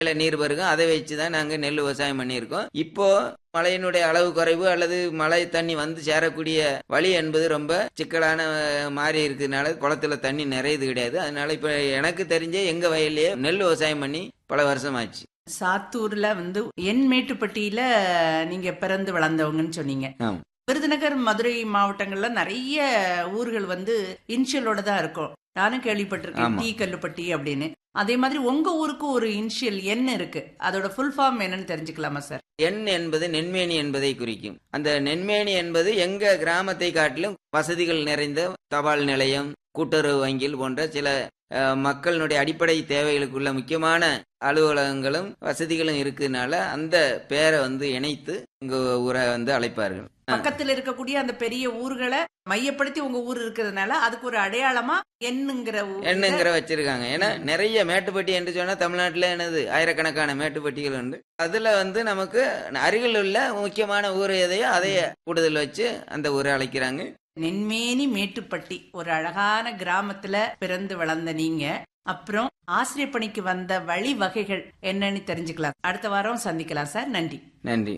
இல்ல நீர் பருகும் அதை வச்சு தான் நாங்க நெல் விவசாயம் பண்ணியிருக்கோம் இப்போ மழையினுடைய அளவு குறைவு அல்லது மழை தண்ணி வந்து சேரக்கூடிய வழி என்பது ரொம்ப சிக்கலான அஹ், மாறி இருக்கிறதுனால குளத்துல தண்ணி நிறையது கிடையாது அதனால இப்ப எனக்கு தெரிஞ்ச எங்க வயல்லயே நெல் விவசாயம் பண்ணி பல வருஷம் ஆச்சு சாத்தூர்ல வந்து என் மேட்டுப்பட்டியில நீங்க பிறந்து வளர்ந்தவங்கன்னு சொன்னீங்க ஆமா. விருதுநகர் மதுரை மாவட்டங்கள்ல நிறைய ஊர்கள் வந்து இனிஷியலோட தான் இருக்கும் நானும் கேள்விப்பட்டிருக்கேன் ஆமா. டீ கல்லுப்பட்டி அப்படின்னு அதே மாதிரி உங்க ஊருக்கு ஒரு இனிஷியல் எண் இருக்கு அதோட ஃபுல் ஃபார்ம் என்னன்னு தெரிஞ்சுக்கலாமா சார் எண் என்பது நென்மேனி என்பதை குறிக்கும் அந்த நென்மேனி என்பது எங்க கிராமத்தை காட்டிலும் வசதிகள் நிறைந்த தபால் நிலையம் கூட்டுறவு வங்கிகள் போன்ற சில அஹ், மக்களினுடைய அடிப்படை தேவைகளுக்குள்ள முக்கியமான அலுவலகங்களும் வசதிகளும் இருக்குனால அந்த பேரை வந்து இணைத்து உங்க ஊரை வந்து அழைப்பார்கள் பக்கத்துல இருக்கக்கூடிய அந்த பெரிய ஊர்களை மையப்படுத்தி உங்க ஊர் இருக்கிறதுனால அதுக்கு ஒரு அடையாளமா எண்ணுங்கிற ஊர் எண்ணுங்கிற வச்சிருக்காங்க ஏன்னா நிறைய மேட்டுப்பட்டி என்று சொன்னா தமிழ்நாட்டுல என்னது ஆயிரக்கணக்கான மேட்டுப்பட்டிகள் உண்டு அதுல வந்து நமக்கு அருகில் உள்ள முக்கியமான ஊர் எதையோ அதைய கூடுதல் வச்சு அந்த ஊரை அழைக்கிறாங்க நென்மேனி மேட்டுப்பட்டி ஒரு அழகான கிராமத்துல பிறந்து வளர்ந்த நீங்க அப்புறம் ஆசிரியர் பணிக்கு வந்த வழி வகைகள் என்னன்னு தெரிஞ்சுக்கலாம் அடுத்த வாரம் சந்திக்கலாம் சார் நன்றி நன்றி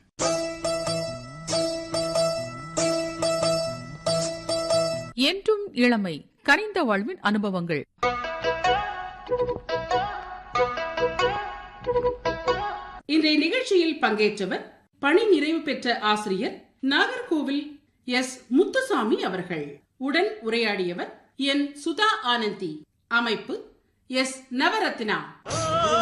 என்றும் இளமை கனிந்த வாழ்வின் அனுபவங்கள் இன்றைய நிகழ்ச்சியில் பங்கேற்றவர் பணி நிறைவு பெற்ற ஆசிரியர் நாகர்கோவில் எஸ் முத்துசாமி அவர்கள் உடன் உரையாடியவர் என் சுதா ஆனந்தி அமைப்பு எஸ் நவரத்னா